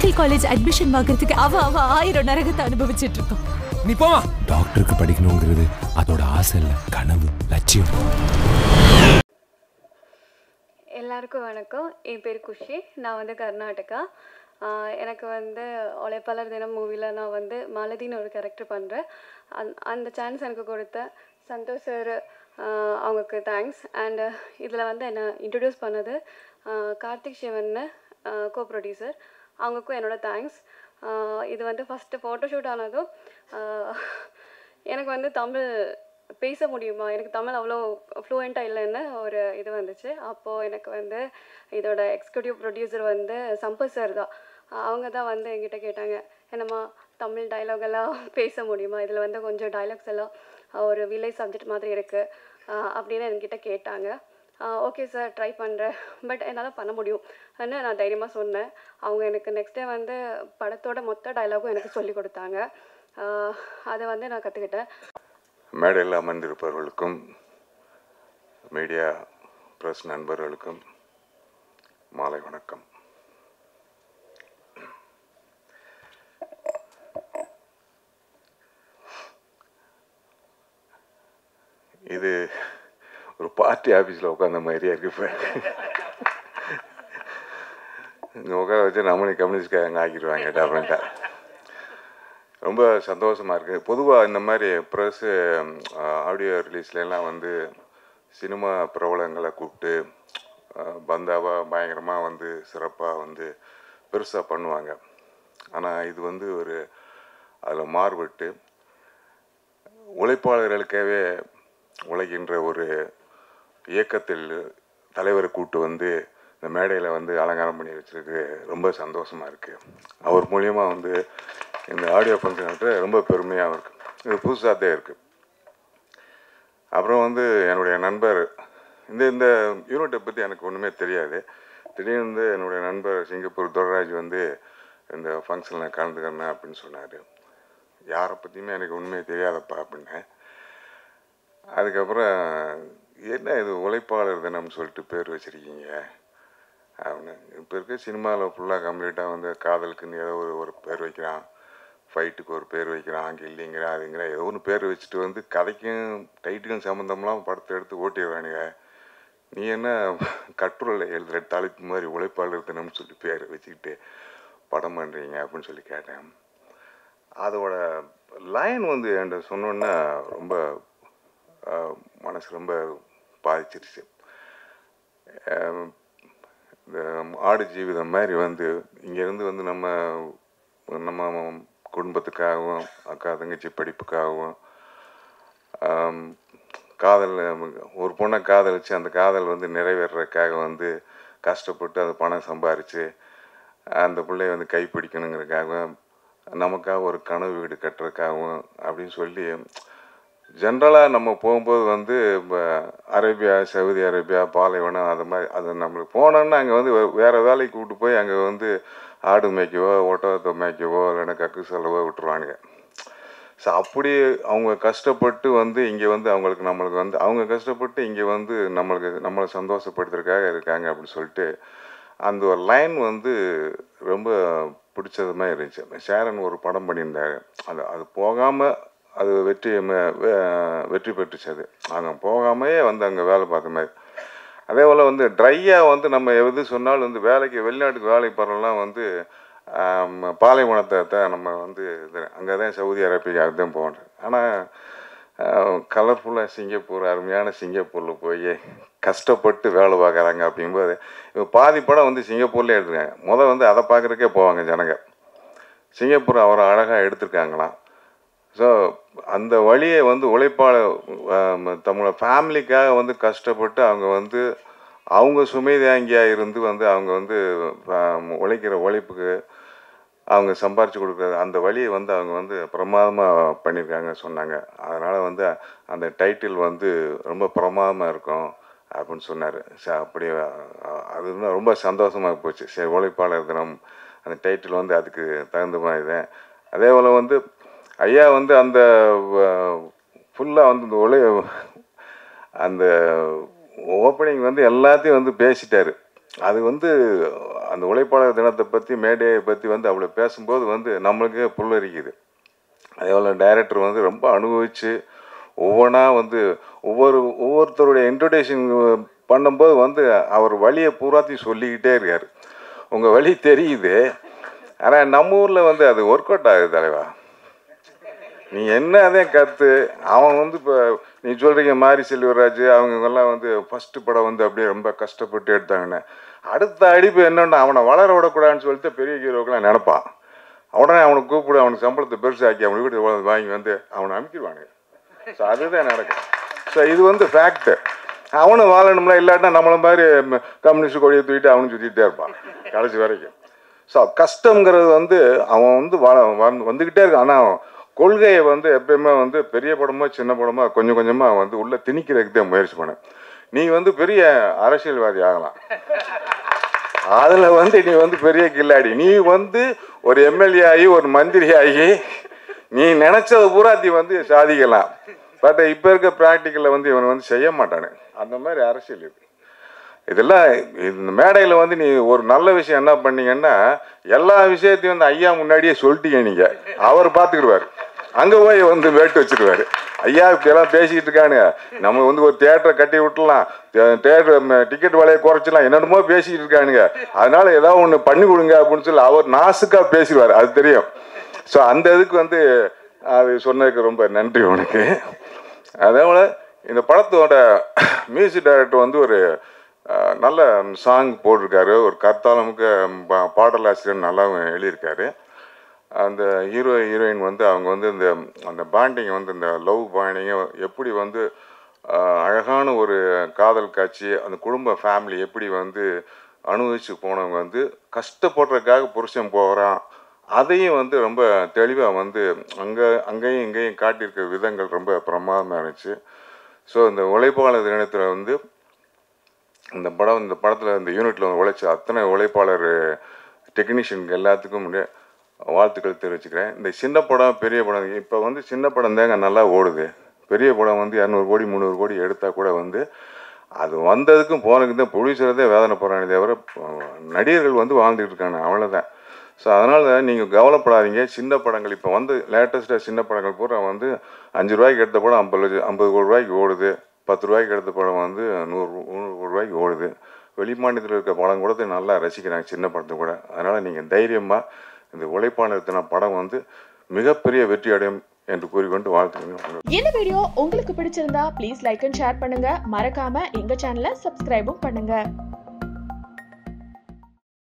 medical college admission வாங்குறதுக்கு அவ அவ ஆயிரம் நரகத்தை அனுபவிச்சிட்டு இருக்கோம் நீ போமா டாக்டருக்கு படிக்கணுங்கிறது அதோட ஆசை இல்லை கனவு லட்சியம் எல்லாருக்கும் வணக்கம் என் பேர் குஷி நான் வந்து கர்நாடகா ஆஹ் எனக்கு வந்து உழைப்பாளர் தினம் மூவியில் நான் வந்து மாலதின்னு ஒரு கேரக்டர் பண்ணுறேன் அந் அந்த சான்ஸ் எனக்கு கொடுத்த சந்தோஷ் சார் அவங்களுக்கு தேங்க்ஸ் அண்ட் இதில் வந்து என்னை இன்ட்ரடியூஸ் பண்ணது ஆஹ் கார்த்திக் சிவன்னு கோ ப்ரொடியூசர் அவங்களுக்கும் என்னோட தேங்க்ஸ் இது வந்து ஃபஸ்ட்டு ஃபோட்டோஷூட் ஆனதும் ஆஹ் எனக்கு வந்து தமிழ் பேச முடியுமா எனக்கு தமிழ் அவ்வளோ ஃப்ளூயண்ட்டாக இல்லைன்னு ஒரு இது வந்துச்சு அப்போது எனக்கு வந்து இதோட எக்ஸிக்யூட்டிவ் ப்ரொடியூசர் வந்து சம்பத் சார் தான் அவங்க தான் வந்து என்கிட்ட கேட்டாங்க என்னம்மா தமிழ் dialogue எல்லாம் பேச முடியுமா இதில் வந்து கொஞ்சம் டைலாக்ஸ் எல்லாம் ஒரு வில்லேஜ் சப்ஜெக்ட் மாதிரி இருக்குது அப்படின்னு என்கிட்ட கேட்டாங்க ஓகே சார் ட்ரை பண்ணுறேன் பட் என்னால் பண்ண முடியும் ன்னு நான் தைரியமாக சொன்னேன் அவங்க எனக்கு நெக்ஸ்ட் டே வந்து படத்தோட மொத்த டைலாகும் எனக்கு சொல்லி கொடுத்தாங்க ஆஹ் அதை வந்து நான் கற்றுக்கிட்டேன் மேடையில் அமர்ந்திருப்பவர்களுக்கும் மீடியா ப்ரெஸ் நண்பர்களுக்கும் மாலை வணக்கம் இது ஒரு பார்ட்டி ஆஃபீஸில் உட்காந்த மாதிரியே இருக்கு இப்போ இங்கே உட்கார வச்சு நம்மளையும் கம்யூனிஸ்ட்காரங்க ஆக்கிடுவாங்க டெஃபரெண்ட்டாக ரொம்ப சந்தோஷமாக இருக்குது பொதுவாக இந்த மாதிரி ப்ரெஸ்ஸு ஆடியோ ரிலீஸ்லாம் வந்து சினிமா பிரபலங்களை கூப்பிட்டு அஹ், பந்தாவாக பயங்கரமாக வந்து சிறப்பாக வந்து பெருசாக பண்ணுவாங்க ஆனால் இது வந்து ஒரு அதில் மாறுபட்டு உழைப்பாளர்களுக்காகவே உழைக்கின்ற ஒரு இயக்கத்தில் தலைவரை கூட்டு வந்து இந்த மேடையில் வந்து அலங்காரம் பண்ணி வச்சிருக்கு ரொம்ப சந்தோஷமாக இருக்குது அவர் மூலியமாக வந்து இந்த ஆடியோ ஃபங்க்ஷன் ரொம்ப பெருமையாக இருக்குது இது புதுசாக தான் இருக்குது அப்புறம் வந்து என்னுடைய நண்பர் இந்த இந்த யூனிட்டை பற்றி எனக்கு ஒன்றுமே தெரியாது திடீர்னு வந்து என்னுடைய நண்பர் சிங்கப்பூர் துரராஜ் வந்து இந்த ஃபங்க்ஷனில் கலந்துக்கிறேன் அப்படின்னு சொன்னார் யாரை பற்றியுமே எனக்கு உண்மையே தெரியாதப்பா அப்படின்னேன் அதுக்கப்புறம் என்ன இது உழைப்பாளர் தினம்னு சொல்லிட்டு பேர் வச்சுருக்கீங்க அப்படின்னு இப்போ இருக்க சினிமாவில் ஃபுல்லாக கம்ப்ளீட்டாக வந்து காதலுக்குன்னு ஏதோ ஒரு ஒரு பேர் வைக்கிறான் ஃபைட்டுக்கு ஒரு பேர் வைக்கிறான் அங்கே இல்லைங்கிற அதுங்கிற ஏதோ ஒன்று பேர் வச்சுட்டு வந்து கதைக்கும் டைட்டுக்கும் சம்மந்தம்லாம் படத்தை எடுத்து ஓட்டிடுறானுங்க நீ என்ன கட்டுரையில் எழுதுகிற தலைப்பு மாதிரி உழைப்பாளர் தினம்னு சொல்லி பேர் வச்சுக்கிட்டு படம் பண்ணுறீங்க அப்படின்னு சொல்லி கேட்டேன் அதோட லைன் வந்து என்கிட்ட சொன்னோன்னா ரொம்ப ஆஹ், மனசு ரொம்ப பாதிச்சிருச்சு ஆஹ், இந்த ஆடு ஜீவிதம் மாதிரி வந்து இங்கேருந்து வந்து நம்ம நம்ம குடும்பத்துக்காகவும் அக்கா தங்கச்சி படிப்புக்காகவும் ஆம், காதல் ஒரு பொண்ணை காதலிச்சு அந்த காதல் வந்து நிறைவேறதுக்காக வந்து கஷ்டப்பட்டு அந்த பணம் சம்பாரித்து அந்த பிள்ளைய வந்து கைப்பிடிக்கணுங்கிறதுக்காகவும் நமக்காக ஒரு கனவு வீடு கட்டுறதுக்காகவும் அப்படின்னு சொல்லி ஜென்ரலாக நம்ம போகும்போது வந்து இப்போ அரேபியா சவுதி அரேபியா பாலைவனம் அது மாதிரி அது நம்மளுக்கு போனோன்னா அங்கே வந்து வே- வேற வேலைக்கு கூப்பிட்டு போய் அங்கே வந்து ஆடு மேய்க்கவோ ஒட்டகத்தை மேய்க்கவோ இல்லைன்னா கக்கு செலவோ விட்டுருவானுங்க ஸோ அப்படி அவங்க கஷ்டப்பட்டு வந்து இங்கே வந்து அவங்களுக்கு நம்மளுக்கு வந்து அவங்க கஷ்டப்பட்டு இங்கே வந்து நம்மளுக்கு நம்மளை சந்தோஷப்படுத்துறதுக்காக இருக்காங்க அப்படின்னு சொல்லிட்டு அந்த ஒரு லைன் வந்து ரொம்ப பிடிச்சது மாதிரி இருந்துச்சு ஷேரன் ஒரு படம் பண்ணியிருந்தாரு அது அது போகாமல் அது வெற்றி ம- வெ- வெற்றி பெற்றுச்சு அது அங்கே போகாமையே வந்து அங்கே வேலை பார்த்த மாதிரி அதே போல் வந்து ட்ரையாக வந்து நம்ம எது சொன்னாலும் வந்து வேலைக்கு வெளிநாட்டுக்கு வேலைக்கு போகிறோம்லாம் வந்து ஆம், பாலைவனத்தை தான் நம்ம வந்து இது அங்கே தான் சவுதி அரேபியா அதுதான் போகிறோம் ஆனால் கலர்ஃபுல்லாக சிங்கப்பூர் அருமையான சிங்கப்பூரில் போய் கஷ்டப்பட்டு வேலை பார்க்குறாங்க அப்படிங்கும்போது இப்போ பாதி படம் வந்து சிங்கப்பூர்லேயே எடுத்துருக்காங்க முதல் வந்து அதை பார்க்குறக்கே போவாங்க ஜனங்க சிங்கப்பூர் அவரை அழகாக எடுத்திருக்காங்களாம் ஸோ அந்த வழியை வந்து உழைப்பாளர் ஆம், தம்மளோட ஃபேமிலிக்காக வந்து கஷ்டப்பட்டு அவங்க வந்து அவங்க சுமைதாங்கியாக இருந்து வந்து அவங்க வந்து ஆம், உழைக்கிற உழைப்புக்கு அவங்க சம்பாரித்து கொடுக்குறது அந்த வழியை வந்து அவங்க வந்து பிரமாதமாக பண்ணியிருக்காங்க சொன்னாங்க அதனால் வந்து அந்த டைட்டில் வந்து ரொம்ப பிரமாதமாக இருக்கும் அப்படின்னு சொன்னார் சரி அப்படி அஹ், அது இன்னும் ரொம்ப சந்தோஷமாக போச்சு சரி உழைப்பாளர் தினம் அந்த டைட்டில் வந்து அதுக்கு தகுந்த மாதிரி தான் அதே போல் வந்து ஐயா வந்து அந்த ஃபுல்லாக வந்து இந்த உழை அந்த ஓப்பனிங் வந்து எல்லாத்தையும் வந்து பேசிட்டாரு அது வந்து அந்த உழைப்பாளர் தினத்தை பற்றி மேடையை பற்றி வந்து அவ்வளோ பேசும்போது வந்து நம்மளுக்கே புல்லரிக்குது அதே போல் டைரக்டர் வந்து ரொம்ப அனுபவித்து ஒவ்வொன்றா வந்து ஒவ்வொரு ஒவ்வொருத்தருடைய இன்ட்ரடக்ஷன் பண்ணும்போது வந்து அவர் வழியை பூராத்தையும் சொல்லிக்கிட்டே இருக்கார் உங்கள் வழி தெரியுது ஆனால் நம்ம ஊரில் வந்து அது ஒர்க் அவுட் ஆகுது தலைவா நீ என்ன அதே கற்று அவன் வந்து இப்போ நீ சொல்கிறீங்க மாரி செல்வராஜ் அவங்கெல்லாம் வந்து ஃபஸ்ட்டு படம் வந்து அப்படியே ரொம்ப கஷ்டப்பட்டு எடுத்தாங்கன்னு அடுத்த அடிப்பு என்னன்னா அவனை வளர விடக்கூடாதுன்னு சொல்லிட்டு பெரிய ஹீரோக்கெல்லாம் நினைப்பான் உடனே அவனை கூப்பிடு அவனுக்கு சம்பளத்தை பெருசாக்கி அவனை வீட்டு வாங்கி வந்து அவனை அமுக்கிடுவானுங்க ஸோ அதுதான் நடக்கும் ஸோ இது வந்து ஃபேக்ட்டு அவனும் வாழணும்ல இல்லாட்டினா நம்மள மாதிரி ம- கம்யூனிஸ்ட் கொடியை தூக்கிட்டு அவனும் சுற்றிட்டே இருப்பான் கடைசி வரைக்கும் ஸோ கஷ்டங்கிறது வந்து அவன் வந்து வ வந்து- வந்துக்கிட்டே இருக்கான் ஆனால் கொள்கையை வந்து எப்பயுமே வந்து பெரிய படமோ சின்ன படமோ கொஞ்சம் கொஞ்சமாக வந்து உள்ள திணிக்கிறதுக்கு தான் முயற்சி பண்ணேன் நீ வந்து பெரிய அரசியல்வாதி ஆகலாம் அதில் வந்து நீ வந்து பெரிய கில்லாடி நீ வந்து ஒரு எம்எல்ஏ ஆகி ஒரு மந்திரி ஆகி நீ நினைச்சது பூரா நீ வந்து சாதிக்கலாம் பட் இப்போ இருக்க ப்ராக்டிக்கலில் வந்து இவன் வந்து செய்ய மாட்டானு அந்த மாதிரி அரசியல் இது இதெல்லாம் இந்த மேடையில் வந்து நீ ஒரு நல்ல விஷயம் என்ன பண்ணீங்கன்னா எல்லா விஷயத்தையும் வந்து ஐயா முன்னாடியே சொல்லிட்டீங்க நீங்கள் அவர் பார்த்துக்கிடுவார் அங்கே போய் வந்து வேட்டு வச்சிருவாரு ஐயா இப்படியெல்லாம் பேசிக்கிட்டு இருக்கானுங்க நம்ம வந்து ஒரு தேட்டரை கட்டி விட்டுலாம் தேட்டர் டிக்கெட் விலையை குறைச்சிடலாம் என்னென்னமோ பேசிக்கிட்டு இருக்கானுங்க அதனால ஏதாவது ஒன்று பண்ணி கொடுங்க அப்படின்னு சொல்லி அவர் நாசுக்காக பேசிடுவார் அது தெரியும் ஸோ அந்த இதுக்கு வந்து அது சொன்னதுக்கு ரொம்ப நன்றி உனக்கு அதே போல் இந்த படத்தோட மியூசிக் டைரக்டர் வந்து ஒரு அஹ், நல்ல சாங் போட்டிருக்காரு ஒரு கர்த்தாலமுக்கு பா- பாடலாசிரியர் நல்லாவும் எழுதியிருக்காரு அந்த ஹீரோ ஹீரோயின் வந்து அவங்க வந்து இந்த அந்த பாண்டிங் வந்து இந்த லவ் பாண்டிங்கை எப்படி வந்து அஹ், அழகான ஒரு காதல் காட்சி அந்த குடும்ப ஃபேமிலி எப்படி வந்து அனுபவிச்சு போனவங்க வந்து கஷ்டப்படுறதுக்காக புருஷன் போகிறான் அதையும் வந்து ரொம்ப தெளிவாக வந்து அங்கே அங்கேயும் இங்கேயும் காட்டியிருக்க விதங்கள் ரொம்ப பிரமாதமாக இருந்துச்சு ஸோ இந்த உழைப்பாளர் தினத்தில் வந்து இந்த படம் இந்த படத்தில் இந்த யூனிட்டில் உழைச்ச அத்தனை உழைப்பாளர் டெக்னீஷியனுக்கு எல்லாத்துக்கும் முன்னே வாழ்த்துக்கள் தெரிவிச்சுக்கிறேன் இந்த சின்ன படம் பெரிய படம் இப்போ வந்து சின்ன படம் தாங்க நல்லா ஓடுது பெரிய படம் வந்து இரநூறு கோடி முந்நூறு கோடி எடுத்தால் கூட வந்து அது வந்ததுக்கும் போனதுக்கும் தான் ப்ரொடியூசரதே வேதனை போகிறானே தவிர அஹ், நடிகர்கள் வந்து வாழ்ந்துட்டு இருக்காங்க அவ்வளோதான் ஸோ அதனால் நீங்கள் கவலைப்படாதீங்க சின்ன படங்கள் இப்போ வந்து லேட்டஸ்ட்டாக சின்ன படங்கள் பூரா வந்து அஞ்சு ரூபாய்க்கு எடுத்த படம் ஐம்பது லட்சம் ஐம்பது கோடி ரூபாய்க்கு ஓடுது பத்து ரூபாய்க்கு எடுத்த படம் வந்து நூறு நூறு கோடி ரூபாய்க்கு ஓடுது வெளிமாநிலத்தில் இருக்க படம் கூட நல்லா ரசிக்கிறாங்க சின்ன படத்தை கூட அதனால் நீங்கள் தைரியமாக இந்த உழைப்பாளர் தின படம் வந்து மிகப்பெரிய வெற்றி அடையும் என்று கூறிக்கொண்டு வாழ்த்துக்கிறேன் இந்த வீடியோ உங்களுக்கு பிடிச்சிருந்தா ப்ளீஸ் லைக் அண்ட் ஷேர் பண்ணுங்க மறக்காம எங்க சேனலை சப்ஸ்கிரைபும் பண்ணுங்க